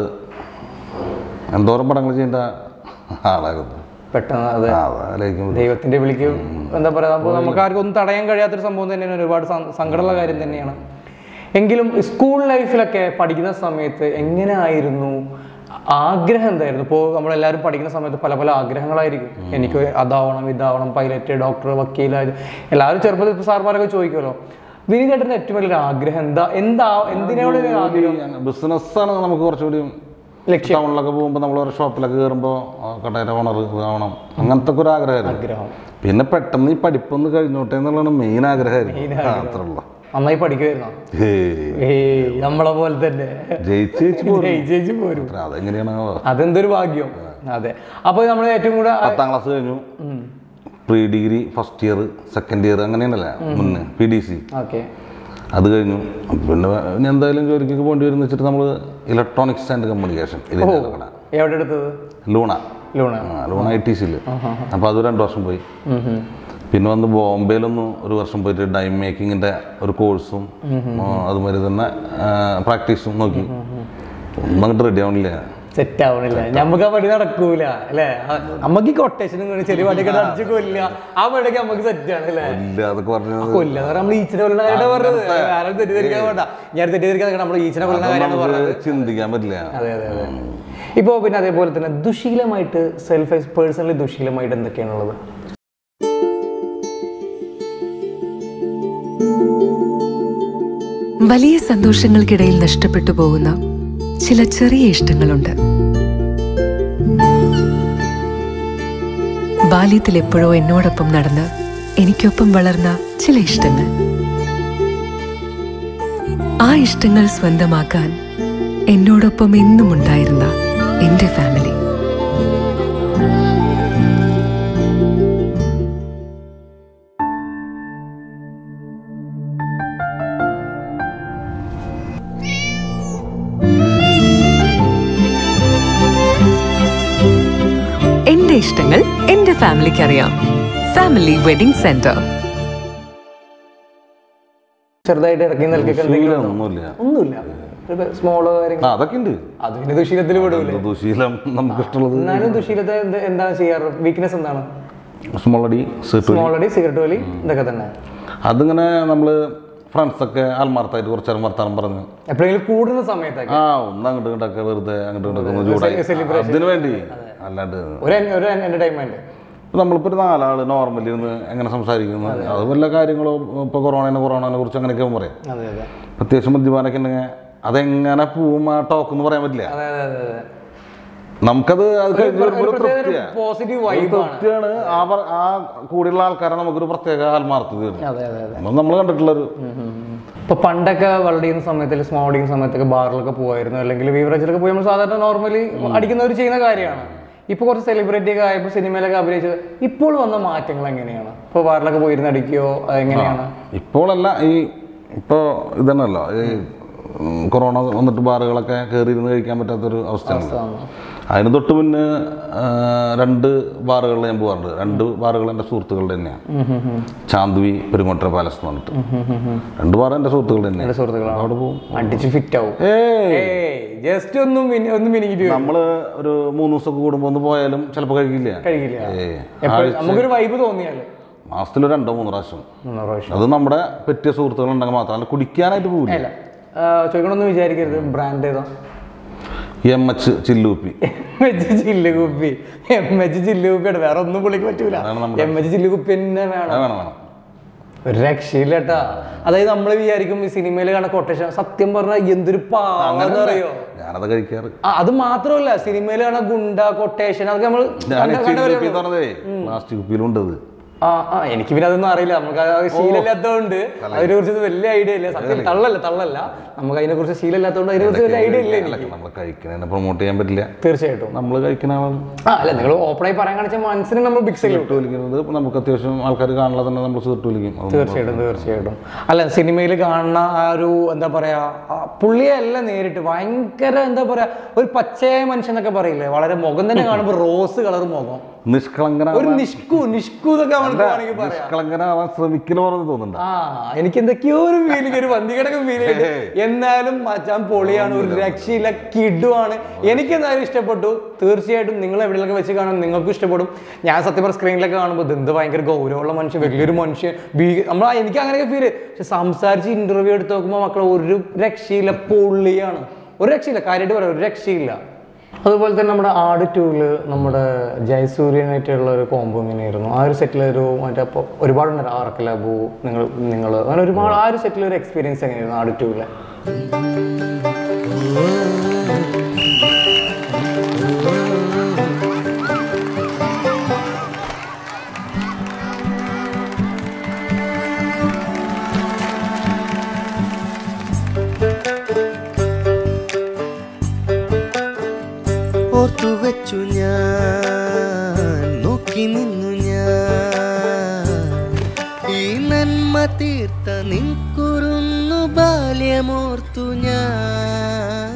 എന്തോരം പടങ്ങൾ ചെയ്യേണ്ട ആളായിരുന്നു പെട്ടെന്ന് അത് ആ അതിലേക്ക് ദൈവത്തിന്റെ വിളിക്ക് എന്താ പറയാ അപ്പൊ നമുക്ക് ആർക്കും ഒന്നും തടയാൻ കഴിയാത്തൊരു സംഭവം തന്നെയാണ് ഒരുപാട് സം- സങ്കടമുള്ള കാര്യം തന്നെയാണ് എങ്കിലും സ്കൂൾ ലൈഫിലൊക്കെ പഠിക്കുന്ന സമയത്ത് എങ്ങനെ ആയിരുന്നു ആഗ്രഹം എന്തായിരുന്നു ഇപ്പോൾ നമ്മളെല്ലാവരും പഠിക്കുന്ന സമയത്ത് പല പല ആഗ്രഹങ്ങളായിരിക്കും എനിക്ക് അതാവണം ഇതാവണം പൈലറ്റ് ഡോക്ടർ വക്കീലായി എല്ലാവരും ചെറുപ്പത്തിൽ ഇപ്പോൾ സാർമാരൊക്കെ ചോദിക്കുമല്ലോ വിനീതേട്ടൻ്റെ ഏറ്റവും വലിയൊരു ആഗ്രഹം എന്താ എന്താ എന്തിനോട് ഒരു ആഗ്രഹം ബിസിനസ്സാണ് നമുക്ക് കുറച്ചുകൂടി ലക്ഷ്യം ടൗണിലൊക്കെ പോകുമ്പോൾ നമ്മൾ ഒരു ഷോപ്പിലൊക്കെ കയറുമ്പോൾ കടയുടെ ഓണർ ആവണം അങ്ങനത്തെ ഒക്കെ ഒരു ആഗ്രഹമായിരുന്നു ആഗ്രഹം പിന്നെ പെട്ടെന്ന് ഈ പഠിപ്പൊന്ന് കഴിഞ്ഞോട്ടെ എന്നുള്ളതാണ് മെയിൻ ആഗ്രഹമായിരുന്നു ആ, അത്രേ ഉള്ളൂ നന്നായി പഠിക്കുമായിരുന്നോ ഹേയ്. ഏയ് നമ്മളെ പോലെ തന്നെ ജയിച്ച് ജയിച്ച് പോരും ജയിച്ചേച്ച് പോരും അത്ര അതെങ്ങനെയാണ് അതെന്തൊരു ഭാഗ്യം അതെ അപ്പൊ നമ്മൾ ഏറ്റവും കൂടെ പത്താം ക്ലാസ് കഴിഞ്ഞു pre degree first year second year അങ്ങനെയാണല്ലേ മുന്നേ പി ഡി സി ഓക്കെ അത് കഴിഞ്ഞു അപ്പൊ പിന്നെ ഇനി എന്തായാലും ജോലിക്കൊക്കെ പോകേണ്ടി വരും വെച്ചിട്ട് നമ്മൾ ഇലക്ട്രോണിക്സ് ആൻഡ് കമ്മ്യൂണിക്കേഷൻ ഇതിൻ്റെ എവിടെ എടുത്തത് ലൂണ ലൂണ ആ, ലൂണ ഐ ടി സിയിൽ അപ്പോൾ അത് രണ്ട് വർഷം പോയി പിന്നെ വന്ന് ബോംബെയിലൊന്ന് ഒരു വർഷം പോയിട്ട് ഡൈ മേക്കിങ്ങിൻ്റെ ഒരു കോഴ്സും അതുമാതിരി തന്നെ പ്രാക്ടീസും നോക്കി ഒന്നും അങ്ങോട്ട് റെഡി ആവണില്ല സെറ്റ് ആവണില്ല നമുക്ക് ആ പടി നടക്കൂല അല്ലേ നമുക്ക് ഈ കൊട്ടേഷനും കൂടി ചെറിയ പടിയൊക്കെ അടിച്ചു കൊല്ല ആ പടിയൊക്കെ നമുക്ക് സെറ്റ് ആണ് അല്ലേ ഇല്ല അതൊക്കെ പറഞ്ഞത് കൊല്ല നമ്മൾ ഈച്ചിനെ കൊല്ലുന്ന കാര്യമാണ് പറഞ്ഞത് ആരും തെറ്റിദ്ധരിക്കാൻ വേണ്ട ഞാൻ തെറ്റിദ്ധരിക്കാൻ നമ്മൾ ഈച്ചിനെ കൊല്ലുന്ന കാര്യമാണ് പറഞ്ഞത് നമുക്ക് ചിന്തിക്കാൻ പറ്റില്ല അതെ അതെ അതെ ഇപ്പോൾ പിന്നെ അതേപോലെ തന്നെ ദുശീലമായിട്ട് സെൽഫ് പേഴ്സണലി ദുശീലമായിട്ട് എന്തൊക്കെയാണുള്ളത് വലിയ സന്തോഷങ്ങൾക്കിടയിൽ നഷ്ടപ്പെട്ടു പോകുന്ന ചില ചെറിയ ഇഷ്ടങ്ങളുണ്ട് ബാല്യത്തിൽ എപ്പോഴോ എന്നോടൊപ്പം നടന്ന് എനിക്കൊപ്പം വളർന്ന ചില ഇഷ്ടങ്ങൾ ആ ഇഷ്ടങ്ങൾ സ്വന്തമാക്കാൻ എന്നോടൊപ്പം എന്നും ഉണ്ടായിരുന്ന എന്റെ ഫാമിലി എന്റെ ഇഷ്ടങ്ങൾ എന്റെ ഫാമിലിക്ക് അറിയാം ഫാമിലി വെഡിംഗ് സെന്റർ ചെറുതായിട്ട് ഇറക്കി നൽകിയൊക്കെ എന്തെങ്കിലും ഉണ്ടോ? ഒന്നുമില്ല ഒന്നുമില്ല സ്മോളോ കാര്യങ്ങൾ ആ അതൊക്കെ ഉണ്ട് അത് പിന്നെ ദുശീലത്തിൽ വിടൂലേ ദുശീലം നമുക്ക് ഇഷ്ടമുള്ളത് എന്നാലും ദുശീലത്തെ എന്ത് എന്താണ് ചെയ്യാറ് വീക്ക്നെസ് എന്താണ് സ്മോളടി സീറ്റ് സ്മോൾ അടി സിഗരറ്റ് വലി ഇതൊക്കെ തന്നെ അതിങ്ങനെ നമ്മൾ ഫ്രണ്ട്സൊക്കെ ആത്മാർത്ഥമായിട്ട് കുറച്ച് നേരം വർത്താനം പറഞ്ഞ് എപ്പോഴെങ്കിലും കൂടുന്ന സമയത്തൊക്കെ ആ ഒന്ന് അങ്ങോട്ട് ഇങ്ങോട്ടൊക്കെ വെറുതെ അങ്ങോട്ട് ഇങ്ങോട്ടൊക്കെ ഒന്ന് ചൂടായി celebration. അതിന് വേണ്ടി അല്ലാണ്ട് ഒരു en- ഒരു എന്റർടൈൻമെന്റ് നമ്മളിപ്പോൾ ഒരു നാലാള് നോർമലി ഇരുന്ന് എങ്ങനെ സംസാരിക്കുന്നു അത് വല്ല കാര്യങ്ങളോ ഇപ്പോൾ കൊറോണനെ കൊറോണനെ കുറിച്ച് അങ്ങനെയൊക്കെ പറയാം അതെ അതെ അത്യാവശ്യം മദ്യപാനൊക്കെ ഉണ്ടെങ്കിൽ അതെങ്ങനെ പോവും ആ ടോക്ക് എന്ന് പറയാൻ പറ്റില്ല അതെ അതെ അതെ അതെ നമുക്കത് അത് കഴിഞ്ഞ് വരുമ്പോൾ ഒരു തൃപ്തിയാ. പോസിറ്റീവ് ഒരു വൈബാണ് തൃപ്തിയാണ് ആ പറ- ആ കൂടെയുള്ള ആൾക്കാരെ നമുക്കൊരു പ്രത്യേക ആത്മാർത്ഥത തരുന്നത് അതെ അതെ അതെ നമ്മൾ കണ്ടിട്ടുള്ളൊരു ഇപ്പൊ പണ്ടൊക്കെ വെള്ളം ചെയ്യുന്ന സമയത്തിൽ സ്മോൾ അടിക്കുന്ന സമയത്തൊക്കെ ബാറിലൊക്കെ പോകുമായിരുന്നു അല്ലെങ്കിൽ ബീവറേജിലൊക്കെ പോയി നമ്മൾ സാധാരണ നോർമലി അടിക്കുന്നവർ ചെയ്യുന്ന കാര്യമാണ് ഇപ്പൊ കുറച്ച് സെലിബ്രിറ്റി ഒക്കെ ആയപ്പോൾ സിനിമയിലൊക്കെ അഭിനയിച്ചത് ഇപ്പോൾ വന്ന മാറ്റങ്ങൾ എങ്ങനെയാണ് ഇപ്പൊ ബാറിലൊക്കെ പോയിരുന്ന് അടിക്കുകയോ എങ്ങനെയാണ് ഇപ്പോഴല്ല ഈ ഇപ്പോൾ ഇതന്നെയല്ലോ ഈ ഉം, കൊറോണ വന്നിട്ട് ബാറുകളൊക്കെ കയറി ഇരുന്ന് കഴിക്കാൻ പറ്റാത്തൊരു അവസ്ഥയാണ് അതിന് തൊട്ട് മുന്നേ ആ, രണ്ട് ബാറുകളിൽ ഞാൻ പോകാറുണ്ട് രണ്ട് ബാറുകൾ എൻ്റെ സുഹൃത്തുക്കളുടെ തന്നെയാണ് ചാന്തുവി പെരുങ്ങോട്ടര പാലസ് എന്ന് പറഞ്ഞിട്ട് രണ്ട് ബാർ എൻ്റെ സുഹൃത്തുക്കളുടെ തന്നെയാണ് സുഹൃത്തുക്കളാണ് അവിടെ പോകും അടിച്ച് ഫിറ്റ് ആവും ഏയ് ജസ്റ്റ് ഒന്നും മിനി- ഒന്നും മിനിക്കിട്ട് വരും. നമ്മള് ഒരു മൂന്ന് ദിവസമൊക്കെ കൂടുമ്പോൾ ഒന്ന് പോയാലും ചിലപ്പോൾ കഴിക്കില്ല കഴിക്കില്ല ഏയ് എപ്പോഴും നമുക്കൊരു വൈബ് തോന്നിയാല് മാസത്തിൽ രണ്ടോ മൂന്നോ പ്രാവശ്യം മൂന്നൂറ് പ്രാവശ്യം അത് നമ്മുടെ പറ്റിയ സുഹൃത്തുക്കൾ ഉണ്ടെങ്കിൽ മാത്രം അല്ല കുടിക്കാനായിട്ട് പോകില്ല അല്ല ആ, ചോദിക്കണമെന്ന് വിചാരിക്കരുത് ബ്രാൻഡ് ഏതാ എം എച്ച് ചില്ലൂപ്പി എം എച്ച് ചില്ല് കുപ്പി എം എച്ച് ചില്ല് കുപ്പിയാണ് വേറെ ഒന്നും പുള്ളിക്ക് പറ്റൂല അതാണ് നമ്മുടെ- എം എച്ച് ചില്ല് കുപ്പി തന്നെ അത് വേണം വേണം വേണം ഒരു രക്ഷയില്ല കേട്ടാ അതായത് നമ്മൾ വിചാരിക്കും ഈ സിനിമയിൽ കാണുന്ന കൊട്ടേഷൻ സത്യം പറഞ്ഞാൽ എന്തൊരു പാവെന്ന് അറിയോ ഞാനത് കഴിക്കാറ് ആ, അത് മാത്രമല്ല സിനിമയിൽ കാണുന്ന ഗുണ്ട കൊട്ടേഷൻ അതൊക്കെ നമ്മൾ ഞാൻ ചില്ലുപ്പി എന്ന് പറഞ്ഞതേ പ്ലാസ്റ്റിക് കുപ്പിയിലുണ്ട് അത് ആ ആ എനിക്ക് പിന്നെ അതൊന്നും അറിയില്ല നമുക്ക് ആ ശീലമില്ലാത്തതുകൊണ്ട് അതിനെ കുറിച്ച് വലിയ ഐഡിയ ഇല്ല സത്യം തള്ളല്ല തള്ളല്ല നമുക്ക് അതിനെ കുറിച്ച് ശീലമില്ലാത്തതുകൊണ്ട് അതിനെ കുറിച്ച് വലിയ ഐഡിയ ഇല്ല എനിക്ക് നമ്മൾ കഴിക്കുന്നതിനെ പ്രൊമോട്ട് ചെയ്യാൻ പറ്റില്ല തീർച്ചയായിട്ടും നമ്മൾ കഴിക്കുന്ന ആളാണ് ആ അല്ല നിങ്ങൾ ഓപ്പണായി പറയാൻ കാണിച്ച മനസ്സിന് നമ്മൾ ബിഗ് സെല്ലും സിഗരറ്റ് വലിക്കുന്നത് നമുക്ക് അത്യാവശ്യം ആൾക്കാർ കാണാതെ തന്നെ നമ്മൾ സിഗരറ്റ് വലിക്കും അത് തീർച്ചയായിട്ടും തീർച്ചയായിട്ടും അല്ല സിനിമയിൽ കാണുന്ന ആ ഒരു എന്താ പറയാ ആ പുള്ളിയെ അല്ല നേരിട്ട് ഭയങ്കര എന്താ പറയാ ഒരു പച്ചയായ മനുഷ്യനൊക്കെ പറയില്ലേ വളരെ മുഖം തന്നെ കാണുമ്പോൾ റോസ് കളർ മുഖം ഒരു നിഷ്കളങ്കനാവാൻ നിഷ്കു നിഷ്കു എന്നൊക്കെ അവർക്ക് വേണമെങ്കിൽ പറയാം നിഷ്കളങ്കനാവാൻ ശ്രമിക്കുന്ന പറഞ്ഞ് തോന്നുന്നുണ്ട് ആ എനിക്ക് എന്തൊക്കെയോ ഒരു ഫീലിംഗ് ഒരു വന്തികടൊക്കെ ഫീൽ ചെയ്ത് എന്നാലും മച്ചാൻ പൊളിയാണ് ഒരു രക്ഷയില്ല കിഡുമാണ് എനിക്ക് എന്തായാലും ഇഷ്ടപ്പെട്ടു തീർച്ചയായിട്ടും നിങ്ങൾ എവിടെയൊക്കെ വെച്ച് കാണും നിങ്ങൾക്കും ഇഷ്ടപ്പെടും ഞാൻ സത്യം പറഞ്ഞ സ്ക്രീനിലൊക്കെ കാണുമ്പോൾ ഇത് എന്ത് ഭയങ്കര ഗൗരവമുള്ള മനുഷ്യൻ വലിയൊരു മനുഷ്യൻ ഭീ നമ്മൾ എനിക്ക് അങ്ങനെയൊക്കെ ഫീൽ പക്ഷെ സംസാരിച്ച് ഇന്റർവ്യൂ എടുത്ത് നോക്കുമ്പോൾ മക്കളെ ഒരു രക്ഷയില്ല പൊള്ളിയാണ് ഒരു രക്ഷയില്ല കാര്യമായിട്ട് പറയാം ഒരു രക്ഷയില്ല അതുപോലെ തന്നെ നമ്മുടെ ആട് ടൂവില് നമ്മുടെ ജയസൂര്യനായിട്ടുള്ള ഒരു കോംബോ ഇങ്ങനെയായിരുന്നു ആ ഒരു സെറ്റിൽ ഒരു മറ്റേ അപ്പോൾ ഒരുപാടുണ്ട് ആർക്കലബു നിങ്ങൾ നിങ്ങൾ അങ്ങനെ ഒരുപാട് ആ ഒരു സെറ്റിൽ ഒരു എക്സ്പീരിയൻസ് എങ്ങനെയായിരുന്നു ആട് ടൂവിലെ ഓർത്തു വെച്ചു ഞാൻ നോക്കി നിന്നു ഞാൻ ഈ നന്മ തീർത്ത നിൻകുറുന്നു ബാല്യമോർത്തു ഞാൻ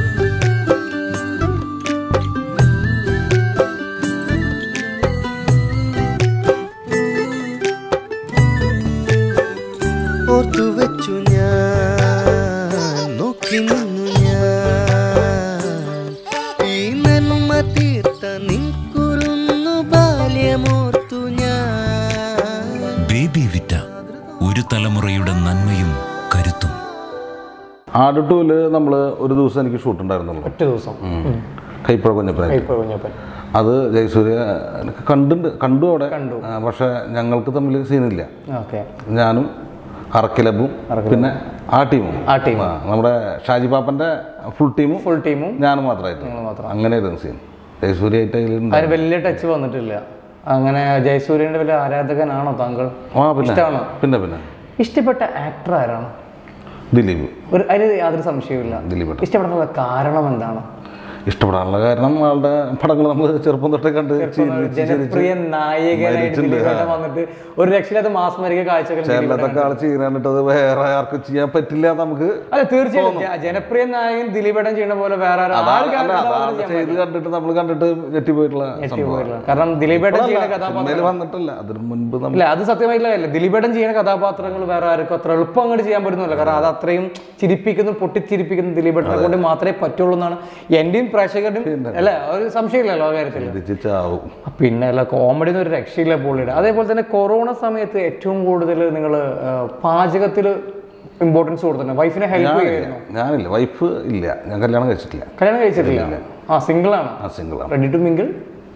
ഓർത്തു വെച്ചു ഞാൻ നോക്കി നിന്നു ഞാൻ ഈ നന്മ തീർത്ത നിൻകുറുന്നു ബാല്യമോർത്തു ഞാൻ ബേബി വിറ്റ ഒരു തലമുറയുടെ നന്മയും കരുത്തും ആട് ടൂല് നമ്മൾ ഒരു ദിവസം എനിക്ക് ഷൂട്ട് ഉണ്ടായിരുന്നുള്ളൂ ഒറ്റ ദിവസം കൈപ്പുഴ കുഞ്ഞപ്പനായിട്ട് ഇപ്പൊ കുഞ്ഞപ്പൻ അത് ജയസൂര്യ എനിക്ക് കണ്ടുണ്ട് കണ്ടു അവിടെ കണ്ടു. ആ, പക്ഷെ ഞങ്ങൾക്ക് തമ്മിൽ സീനില്ല ഓക്കെ ഞാനും അറക്കിലബും പിന്നെ ആ ടീമും ആ ടീം ആ, നമ്മുടെ ഷാജി പാപ്പന്റെ ഫുൾ ടീമും ഫുൾ ടീമും ഞാനും മാത്രമായിട്ട് അങ്ങനെയായിരുന്നു സീൻ ജയസൂര്യായിട്ട് അതിലുണ്ട് അതിന് വലിയ ടച്ച് വന്നിട്ടില്ല അങ്ങനെ ജയസൂര്യന്റെ വലിയ ആരാധകനാണോ താങ്കൾ ആ പിന്നെ ഇഷ്ടമാണോ പിന്നെ പിന്നെ ഇഷ്ടപ്പെട്ട ആക്ടർ ആരാണ് ദിലീപ് ഒരു അതിന് യാതൊരു സംശയവുമില്ല ദിലീപ് ഇഷ്ടപ്പെടാനുള്ള കാരണം എന്താണ് ഇഷ്ടപ്പെടാനുള്ള കാരണം ആളുടെ പടങ്ങൾ നമ്മൾ ചെറുപ്പം തൊട്ടേ കണ്ട് ചിരിച്ച് ജനപ്രിയ ചിരിച്ച് നായകനായിട്ട് മരിച്ചിട്ടുണ്ട്. ദിലീപേട്ടൻ വന്നിട്ട് ഒരു രക്ഷയില്ലാത്ത മാസ്മരിക കാഴ്ചകൾ ചിലതൊക്കെ ആൾ ചെയ്യാനിട്ട് അത് വേറെ ആർക്കും ചെയ്യാൻ പറ്റില്ല നമുക്ക് അല്ല തീർച്ചയായും ജ- ജനപ്രിയ നായകൻ ദിലീപേട്ടൻ ചെയ്യുന്ന പോലെ വേറെ ആരും- അതാണ് ആർക്കും അല്ല, അങ്ങനെ അതാണ് ചെയ്യാൻ ചെയ്ത് കണ്ടിട്ട് നമ്മൾ കണ്ടിട്ട് ഞെട്ടിപ്പോയിട്ടുള്ള സംഭവം പോയിട്ടില്ല. കാരണം ദിലീപേട്ടൻ ചെയ്യുന്ന സിനിമയിൽ കഥാപാത്രം വന്നിട്ടില്ല അതിന് മുൻപ് നമ്മൾ ഇല്ല അത് സത്യമായിട്ടുള്ള കാര്യമില്ല ദിലീപേട്ടൻ ചെയ്യുന്ന കഥാപാത്രങ്ങൾ വേറെ ആർക്കും അത്ര എളുപ്പം അങ്ങോട്ട് ചെയ്യാൻ പറ്റുന്നില്ല കാരണം അത് അത്രയും ചിരിപ്പിക്കുന്നു പൊട്ടിച്ചിരിപ്പിക്കുന്നു ദിലീപേട്ടനെ കൊണ്ട് മാത്രമേ പറ്റുള്ളൂ എന്നാണ് എന്റെയും പ്രേക്ഷകരുടെയും അല്ല ഒരു സംശയമില്ലല്ലോ ആ കാര്യത്തിൽ ചിരിച്ച് ചാവും പിന്നെ അല്ല കോമഡി ഒരു രക്ഷയില്ല പുള്ളിയുടെ അതേപോലെ തന്നെ കൊറോണ സമയത്ത് ഏറ്റവും കൂടുതൽ നിങ്ങൾ പാചകത്തിൽ ഇമ്പോർട്ടൻസ് കൊടുത്തിട്ടുണ്ട് വൈഫിനെ ഹെൽപ്പ് ഞാനില്ല ചെയ്യുന്നു ഞാനില്ല വൈഫ് ഇല്ല ഞാൻ കല്യാണം കഴിച്ചിട്ടില്ല കല്യാണം കഴിച്ചിട്ടില്ല ആ സിംഗിൾ ആണ് ആ സിംഗിളാണ് റെഡി ടു മിങ്കിൾ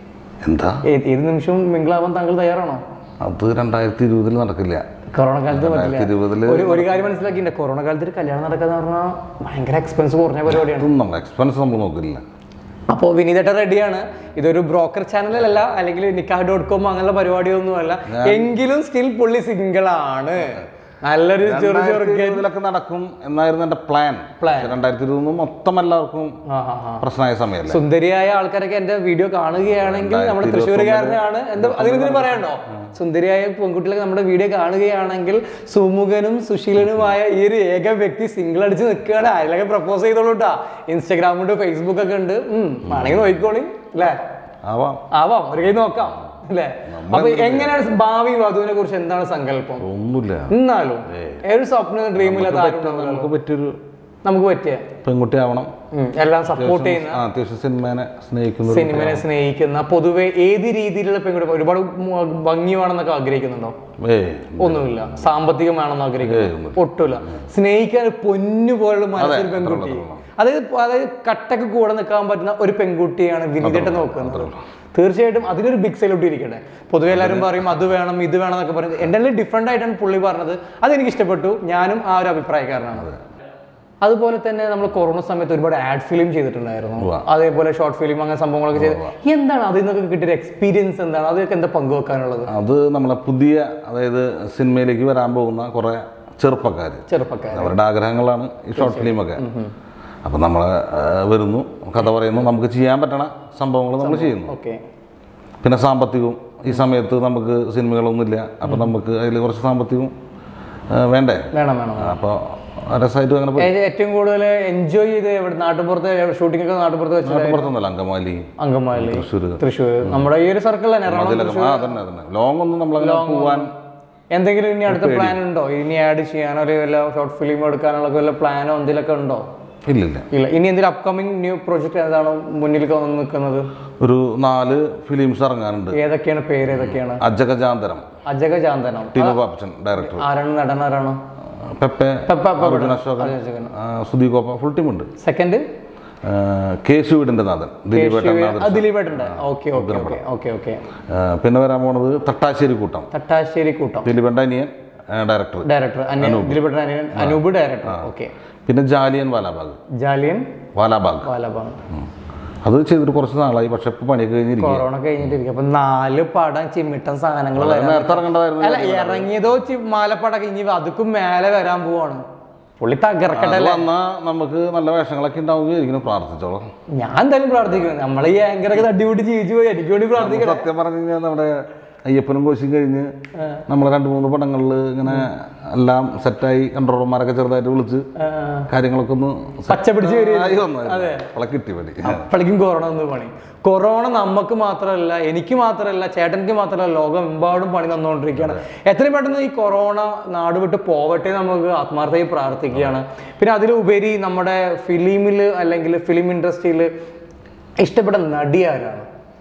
എന്താ ഏ- ഏത് നിമിഷവും മിങ്കിളാവാൻ താങ്കൾ തയ്യാറാണോ അത് രണ്ടായിരത്തി ഇരുപതിൽ നടക്കില്ല കൊറോണ കാലത്ത് പറ്റില്ല രണ്ടായിരത്തി ഇരുപതില് ഒരു ഒരു കാര്യം മനസ്സിലാക്കിയിട്ടുണ്ട് കൊറോണ കാലത്ത് ഒരു കല്യാണം നടക്കാന്ന് പറഞ്ഞാൽ ഭയങ്കര എക്സ്പെൻസ് കുറഞ്ഞ പരിപാടിയാണ് അതും നമ്മൾ എക്സ്പെൻസ് നമ്മൾ നോക്കില്ല അപ്പോൾ വിനീതേട്ട റെഡിയാണ് ഇതൊരു ബ്രോക്കർ ചാനലല്ല അല്ലെങ്കിൽ നിക്കാഹ് ഡോട്ട് കോം അങ്ങനെയുള്ള പരിപാടിയൊന്നുമല്ല എങ്കിലും സ്റ്റിൽ പുള്ളി സിംഗിൾ ആണ് നല്ലൊരു ചെറു രണ്ടായിരത്തി ചെറുക്കൻ ഇരുപതിലൊക്കെ നടക്കും എന്നായിരുന്നു എന്റെ പ്ലാൻ Plan. രണ്ടായിരത്തി ഇരുപത് മൊത്തം എല്ലാവർക്കും ആ, ആ, ആ. പ്രശ്നമായ സമയമല്ലേ സുന്ദരിയായ ആൾക്കാരൊക്കെ എന്റെ വീഡിയോ കാണുകയാണെങ്കിൽ നമ്മുടെ രണ്ടായിരത്തി തൃശ്ശൂരുകാരനാണ് എന്താ അതിനെന്തിനു പറയണ്ടോ സുന്ദരിയായ പെൺകുട്ടികളൊക്കെ നമ്മുടെ വീഡിയോ കാണുകയാണെങ്കിൽ സുമുഖനും സുശീലനുമായ ഈ ഒരു ഏക വ്യക്തി സിംഗിൾ അടിച്ച് നിൽക്കുകയാണ് അതിലൊക്കെ പ്രപ്പോസ് ചെയ്തോളൂ കേട്ടാ ഇൻസ്റ്റാഗ്രാം ഉണ്ട് ഫേസ്ബുക്ക് ഒക്കെ ഉണ്ട് ഉം വേണമെങ്കിൽ നോക്കിക്കോളി അല്ലേ ആവാം ആവാം ഒരു കൈ നോക്കാം അല്ലേ അപ്പൊ എങ്ങനെയാണ് ഭാവി വധുവിനെ കുറിച്ച് എന്താണ് സങ്കല്പം ഒന്നുമില്ല എന്നാലും ഒരു സ്വപ്ന ഡ്രീം ഇല്ലാത്ത ആരും ഉണ്ടാവില്ലല്ലോ. നമുക്ക് പറ്റിയൊരു നമുക്ക് പറ്റിയ പെൺകുട്ടി ആവണം ഉം, എല്ലാം സപ്പോർട്ട് ചെയ്യുന്ന ആ, അത്യാവശ്യം സിനിമേനെ സ്നേഹിക്കുന്ന ഒരു സിനിമനെ സ്നേഹിക്കുന്ന പൊതുവെ ഏത് രീതിയിലുള്ള പെൺകുട്ടി ഒരുപാട് മു- ഭംഗി വേണമെന്നൊക്കെ ആഗ്രഹിക്കുന്നുണ്ടോ ഏയ് ഒന്നുമില്ല സാമ്പത്തികം വേണമെന്ന് ആഗ്രഹിക്കുന്നു ഒട്ടുമില്ല സ്നേഹിക്കാൻ പൊന്നു പോലുള്ള മനസ്സൊരു പെൺകുട്ടി അതായത് അതായത് കട്ടക്ക് കൂടെ നിൽക്കാൻ പറ്റുന്ന ഒരു പെൺകുട്ടിയാണ് വിനീതട്ട് നോക്കുന്നത് തീർച്ചയായിട്ടും അതിനൊരു ബിഗ് സൈലോട്ട് ഇരിക്കട്ടെ പൊതുവെ എല്ലാവരും പറയും അത് വേണം ഇത് വേണം എന്നൊക്കെ പറയും എൻ്റെ ഡിഫറെൻ്റ് ആയിട്ടാണ് പുള്ളി പറഞ്ഞത് അതെനിക്ക് ഇഷ്ടപ്പെട്ടു ഞാനും ആ ഒരു അഭിപ്രായക്കാരനാണ് അതുപോലെ തന്നെ നമ്മൾ കൊറോണ സമയത്ത് ഒരുപാട് ആഡ് ഫിലിം ചെയ്തിട്ടുണ്ടായിരുന്നു ഉവ്വ. അതേപോലെ ഷോർട്ട് ഫിലിം അങ്ങനെ സംഭവങ്ങളൊക്കെ ചെയ്ത് എന്താണ് അതിൽ നിന്നൊക്കെ കിട്ടിയ എക്സ്പീരിയൻസ് എന്താണ് അതൊക്കെ എന്താ പങ്കുവെക്കാനുള്ളത് അത് നമ്മളെ പുതിയ അതായത് സിനിമയിലേക്ക് വരാൻ പോകുന്ന കുറെ ചെറുപ്പക്കാർ ചെറുപ്പക്കാർ അവരുടെ ആഗ്രഹങ്ങളാണ് ഈ ഷോർട്ട് ഫിലിമൊക്കെ അപ്പം നമ്മൾ വരുന്നു കഥ പറയുന്നു നമുക്ക് ചെയ്യാൻ പറ്റണ സംഭവങ്ങൾ നമ്മൾ ചെയ്യുന്നു ഓക്കെ പിന്നെ സാമ്പത്തികവും ഈ സമയത്ത് നമുക്ക് സിനിമകളൊന്നുമില്ല അപ്പം നമുക്ക് അതിൽ കുറച്ച് സാമ്പത്തികവും ആ, വേണ്ടേ വേണം വേണം അപ്പോൾ രസമായിട്ട് അങ്ങനെ പോയി ഏ- ഏറ്റവും കൂടുതൽ എൻജോയ് ചെയ്ത് എവിടെ നാട്ടുപുറത്ത് ഷൂട്ടിംഗ് ഒക്കെ നാട്ടുപുറത്ത് വെച്ചിട്ട് പുറത്തൊന്നുമല്ല അങ്കമാലി അങ്കമാലി തൃശ്ശൂർ തൃശ്ശൂർ നമ്മുടെ ഈ ഒരു സർക്കിൾ തന്നെ എറണാകുളം അതിലൊക്കെ ആ അതന്നെ അതന്നെ ലോങ് ഒന്നും നമ്മളങ്ങനെ പോവാൻ എന്തെങ്കിലും ഇനി അടുത്ത പ്ലാൻ ഉണ്ടോ ഇനി ആഡ് ചെയ്യാനോ അല്ലെങ്കിൽ വല്ല ഷോർട്ട് ഫിലിം എടുക്കാനുള്ള വല്ല പ്ലാനോ എന്തെങ്കിലുമൊക്കെ ഉണ്ടോ ഇല്ലില്ല ഇല്ല ഇനി എന്തെങ്കിലും അപ്കമിങ് ന്യൂ പ്രോജക്റ്റ് ഏതാണ് മുന്നിൽ വന്ന് നിൽക്കുന്നത് ഒരു നാല് ഫിലിംസ് ഇറങ്ങാനുണ്ട് ഏതൊക്കെയാണ് പേര് ഏതൊക്കെയാണ് അജഗജാന്തരം അജക ചാന്തനം ടീനു പാപ്പച്ചൻ ഡയറക്ടർ ആരാണ് നടൻ ആരാണ് പെപ്പെ പെപ്പ, പെപ്പ. അർജുൻ അശോകൻ അർജുൻ അശോകൻ. ആ, സുധീർ ഗോപ ഫുൾ ടീം ഉണ്ട് സെക്കൻഡ് ആ, കേശു വീടിന്റെ നാഥൻ ദിലീപേട്ടൻ നാഥൻ ദിലീപേട്ടുണ്ട് okay okay okay okay okay ആ, പിന്നെ വരാൻ പോണത് തട്ടാശ്ശേരി കൂട്ടം തട്ടാശ്ശേരി കൂട്ടം ദിലീപേട്ട അനിയൻ ഡയറക്ടർ ഡയറക്ടർ ദിലീപേട്ടൻ അനിയൻ അനൂപ് ഡയറക്ടർ ഓക്കെ പിന്നെ ജാലിയൻ വാലാബാഗ് ജാലിയൻ വാലാബാഗ് വാലബാണ് ഉം. അത് ചെയ്തിട്ട് കുറച്ച് നാളായി പക്ഷെ ഇപ്പൊ പണിയൊക്കെ കഴിഞ്ഞിരിക്കുക കൊറോണ കഴിഞ്ഞിട്ടിരിക്കും അപ്പൊ നാല് പടം ചിമ്മിട്ടൻ സാധനങ്ങൾ വരാൻ നേരത്തെ ഇറങ്ങേണ്ടതായിരുന്നു അല്ല ഇറങ്ങിയതോ ചി- മാലപ്പടക്കം ഇനി അതുക്കും മേലെ വരാൻ പോവാണ് പുള്ളി തകർക്കട്ടെ അത് അല്ലേ വന്നാ നമുക്ക് നല്ല വേഷങ്ങളൊക്കെ ഉണ്ടാവുകയായിരിക്കും പ്രാർത്ഥിച്ചോളാം ഞാൻ എന്തായാലും പ്രാർത്ഥിക്കുന്നു നമ്മളെ ഈ ആങ്കറൊക്കെ തട്ടിവിട്ട് ജീവിച്ചു പോയി എനിക്ക് വേണ്ടി പ്രാർത്ഥിക്കണം സത്യം പറഞ്ഞു കഴിഞ്ഞാൽ നമ്മുടെ അയ്യപ്പനും കോശിയും കഴിഞ്ഞ് നമ്മളെ രണ്ട് മൂന്ന് പടങ്ങളിൽ ഇങ്ങനെ എല്ലാം സെറ്റായി കൺട്രോളർമാരൊക്കെ ചെറുതായിട്ട് വിളിച്ച് കാര്യങ്ങളൊക്കെ ഒന്ന് പച്ച പിടിച്ച് വരിക ആയി വന്നായിരുന്നു. അവളെ കിട്ടി പണി അപ്പോഴേക്കും കൊറോണ ഒന്ന് പണി കൊറോണ നമുക്ക് മാത്രമല്ല എനിക്ക് മാത്രമല്ല ചേട്ടനിക്ക് മാത്രമല്ല ലോകം എമ്പാടും പണി തന്നുകൊണ്ടിരിക്കുകയാണ് എത്രയും പെട്ടെന്ന് ഈ കൊറോണ നാട് വിട്ട് പോവട്ടെ നമുക്ക് ആത്മാർത്ഥമായി പ്രാർത്ഥിക്കുകയാണ് പിന്നെ അതിലുപരി നമ്മുടെ ഫിലിമിൽ അല്ലെങ്കിൽ ഫിലിം ഇൻഡസ്ട്രിയിൽ ഇഷ്ടപ്പെട്ട നടി ആരാണ്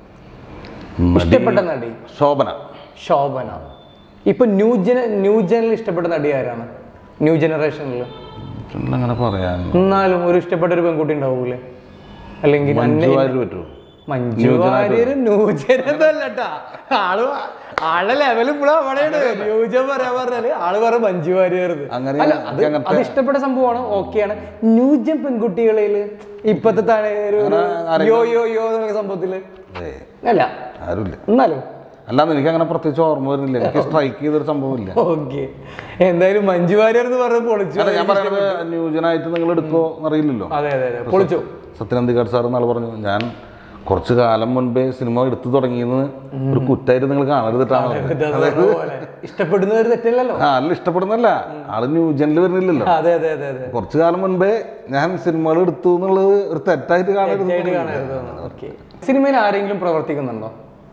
ഇഷ്ടപ്പെട്ട നടി ശോഭന ശോഭന ഇപ്പൊ ന്യൂ ജന ന്യൂ ജനിൽ ഇഷ്ടപ്പെട്ട നടി ആരാണ് ന്യൂ ജനറേഷനിൽ അങ്ങനെ പറയാൻ എന്നാലും ഒരു ഇഷ്ടപ്പെട്ട ഒരു പെൺകുട്ടി ഉണ്ടാവൂലേ അല്ലെങ്കിൽ മഞ്ജു അന്നെ- വാര്യർ പറ്റുമോ മഞ്ജു വാര്യർ ന്യൂജനൊന്നല്ലട്ടാ ആള് ആളെ ലെവൽ ഇപ്പോഴും അവിടെയാണ് ന്യൂജൻ പറയാൻ പറഞ്ഞാല് ആള് പറ മഞ്ജു വാര്യർ അങ്ങനെ അല്ല അത് എനിക്ക് അങ്ങനത്തെ- അത് ഇഷ്ടപ്പെട്ട സംഭവമാണ് ഓക്കെയാണ് ന്യൂജൻ പെൺകുട്ടികളിൽ ഇപ്പത്തെ താഴെ ഒരു ഒരു ആരെങ്കിലും- യോ യോ യോ എന്നുള്ള സംഭവത്തില് ഏയ് അല്ല ആരുമില്ല എന്നാലും അല്ലാതെ എനിക്ക് അങ്ങനെ പ്രത്യേകിച്ച് ഓർമ്മ വരുന്നില്ല എനിക്ക് സ്ട്രൈക്ക് ചെയ്തൊരു സംഭവമില്ല ഓക്കെ എന്തായാലും മഞ്ജു വാര്യർ എന്ന് പറഞ്ഞത് പൊളിച്ചു അല്ല ഞാൻ പറയുന്നത് ന്യൂജനായിട്ട് നിങ്ങൾ എടുക്കോ എന്നറിയില്ലല്ലോ അതെ അതെ അതെ പൊളിച്ചു സത്യനന്ദിക്കാട് സാർ എന്നാൾ പറഞ്ഞു ഞാൻ കുറച്ച് കാലം മുൻപേ സിനിമ എടുത്തു തുടങ്ങിയെന്ന് ഒരു കുറ്റായിട്ട് നിങ്ങൾ കാണരുതിട്ടാണ് അതുപോലെ ഇഷ്ടപ്പെടുന്ന ഒരു തെറ്റല്ലല്ലോ ആ അല്ല ഇഷ്ടപ്പെടുന്നല്ല ആള് ന്യൂജനിൽ വരുന്നില്ലല്ലോ അതെ അതെ അതെ അതെ കുറച്ചു കാലം മുൻപേ ഞാൻ സിനിമകൾ എടുത്തു എന്നുള്ളത് ഒരു തെറ്റായിട്ട് കാണരുത് തെറ്റായിട്ട് കാണരുത് ഓക്കെ സിനിമയിൽ ആരെങ്കിലും പ്രവർത്തിക്കുന്നുണ്ടോ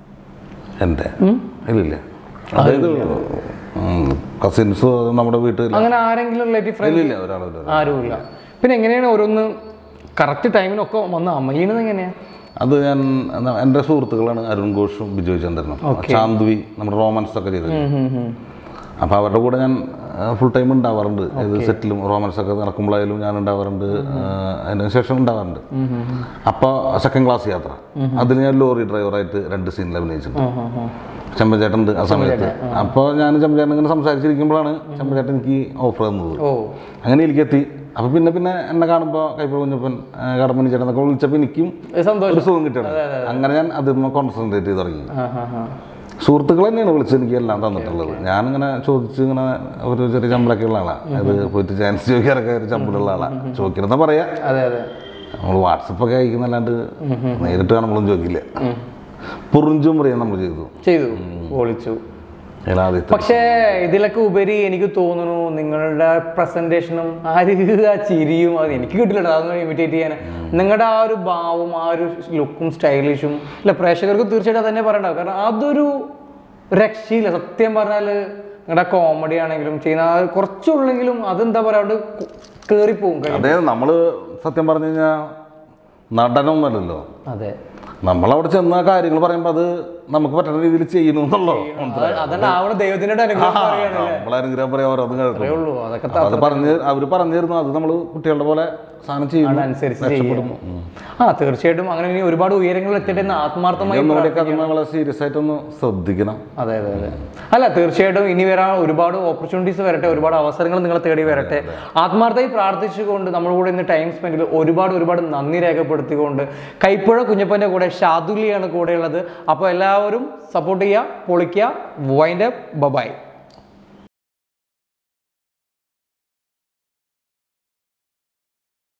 എൻ്റെ ഇല്ലില്ല അതായത് കസിൻസ് നമ്മുടെ വീട്ടിൽ അങ്ങനെ ആരെങ്കിലും റിലേറ്റീവ് ഫ്രണ്ട് ഇല്ലില്ല ഒരാളില്ല ആരുമില്ല പിന്നെ എങ്ങനെയാണ് ഓരോന്ന് കറക്റ്റ് ടൈമിനൊക്കെ വന്ന് അമയുന്നത് എങ്ങനെയാ അത് ഞാൻ എന്നാ, എൻ്റെ സുഹൃത്തുക്കളാണ് അരുൺ ഘോഷും ബിജോയ് ചന്ദ്രനും ചാന്ദവി നമ്മുടെ റോമൻസ് ഒക്കെ ചെയ്തത് അപ്പോൾ അവരുടെ കൂടെ ഞാൻ ഫുൾ ടൈം ഉണ്ടാവാറുണ്ട് ഏത് സെറ്റിലും റോമൻസ് ഒക്കെ നടക്കുമ്പോഴായാലും ഞാൻ ഉണ്ടാവാറുണ്ട് ആ, അതിന് ശേഷം ഉണ്ടാവാറുണ്ട് അപ്പോൾ സെക്കൻഡ് ക്ലാസ് യാത്ര അതിൽ ഞാൻ ലോറി ഡ്രൈവറായിട്ട് രണ്ട് സീനിൽ അഭിനയിച്ചിട്ടുണ്ട് ചെമ്പചേട്ടൻ ഉണ്ട് ആ സമയത്ത് അപ്പോൾ ഞാൻ ചെമ്പചേട്ടൻ ഇങ്ങനെ സംസാരിച്ചിരിക്കുമ്പോഴാണ് ചെമ്പചേട്ടൻ എനിക്ക് ഓഫർ തന്നത് ഓ അങ്ങനെ എനിക്കെത്തി അപ്പോൾ പിന്നെ പിന്നെ എന്നെ കാണുമ്പോൾ കൈപ്പ കുഞ്ഞപ്പൻ ആ, കടമണി ചേട്ടൻ എന്നൊക്കെ വിളിച്ചപ്പോൾ എനിക്കും ഒരു സന്തോഷം ഒരു സുഖം കിട്ടണം അങ്ങനെ ഞാൻ അതിൽ കോൺസെൻട്രേറ്റ് ചെയ്ത് തുടങ്ങി ആ, ആ, ആ. സുഹൃത്തുക്കൾ തന്നെയാണ് വിളിച്ച് എനിക്ക് എല്ലാം തന്നിട്ടുള്ളത് ഞാനിങ്ങനെ ചോദിച്ച് ഇങ്ങനെ ഒരു ചെറിയ ചമ്പലൊക്കെ ഉള്ള ആളാണ് അത് പോയിട്ട് ചാൻസ് ചോദിക്കാറൊക്കെ ഒരു ചമ്പലുള്ള ആളാണ് ചോദിക്കണമെന്നാ പറയാ അതെ അതെ നമ്മൾ വാട്സപ്പൊക്കെ അയക്കുന്നല്ലാണ്ട് നേരിട്ട് കാണുമ്പോഴും ചോദിക്കില്ല പൊറിഞ്ചും പറയാൻ നമ്മൾ ചെയ്തു ചെയ്തു പൊളിച്ചു അതിൽ ആദ്യത്തെ പക്ഷേ ഇതിലൊക്കെ ഉപരി എനിക്ക് തോന്നുന്നു നിങ്ങളുടെ പ്രസന്റേഷനും ആ ഒരു ആ ചിരിയും അത് എനിക്ക് കിട്ടില്ല അതൊന്നും ഇമിറ്റേറ്റ് ചെയ്യാൻ നിങ്ങളുടെ ആ ഒരു ഭാവവും ആ ഒരു ലുക്കും സ്റ്റൈലിഷും അല്ല പ്രേക്ഷകർക്ക് തീർച്ചയായിട്ടും അത് തന്നെ പറയണ്ടാവും കാരണം അതൊരു രക്ഷയില്ല സത്യം പറഞ്ഞാൽ നിങ്ങളുടെ കോമഡി ആണെങ്കിലും ചെയ്യുന്ന ആ കുറച്ചുള്ളെങ്കിലും അതെന്താ പറയുക അവിടെ കയറിപ്പോവും കൈ. അതേ നമ്മൾ സത്യം പറഞ്ഞു കഴിഞ്ഞാൽ നടനൊന്നുമല്ലല്ലോ അതെ നമ്മളവിടെ ചെന്ന കാര്യങ്ങൾ പറയുമ്പോൾ അത് നമുക്ക് പറ്റുന്ന രീതിയിൽ ചെയ്യണം എന്നുള്ളൂ അത് അതല്ല ആവണ ദൈവത്തിൻ്റെ അനുഗ്രഹം പറയാണ് നമ്മളനുഗ്രഹം പറയാൻ ഓരോന്നും കേൾക്കും ഉള്ളൂ അതൊക്കെ അപ്പൊ അത് പറഞ്ഞ് അവര് പറഞ്ഞു തരുന്നു അത് നമ്മൾ കുട്ടികളുടെ പോലെ സാധനം ചെയ്യുന്നു അനുസരിച്ച് രക്ഷപ്പെടുന്നു ആ തീർച്ചയായിട്ടും അങ്ങനെ ഇനി ഒരുപാട് ഉയരങ്ങളിൽ എത്തിയിട്ട് എന്ന് ആത്മാർത്ഥമായി ഒന്നുകൂടെയൊക്കെ അത് വളരെ സീരിയസ് ആയിട്ടൊന്ന് ശ്രദ്ധിക്കണം അതെ അതെ അതെ അല്ല തീർച്ചയായിട്ടും ഇനി വരാൻ ഒരുപാട് ഓപ്പർച്യൂണിറ്റീസ് വരട്ടെ ഒരുപാട് അവസരങ്ങൾ നിങ്ങളെ തേടി വരട്ടെ ആത്മാർത്ഥമായി പ്രാർത്ഥിച്ചുകൊണ്ട് നമ്മൾ കൂടെ ഇന്ന് ടൈം സ്പെൻഡ് ചെയ്ത് ഒരുപാട് ഒരുപാട് നന്ദി രേഖപ്പെടുത്തിക്കൊണ്ട് കൈപ്പുഴ കുഞ്ഞപ്പൻ്റെ കൂടെ ഷാദുലിയാണ് കൂടെയുള്ളത് അപ്പോൾ എല്ലാവരും സപ്പോർട്ട് ചെയ്യുക പൊളിക്കുക വൈൻഡ് അപ്പ് ബബായ്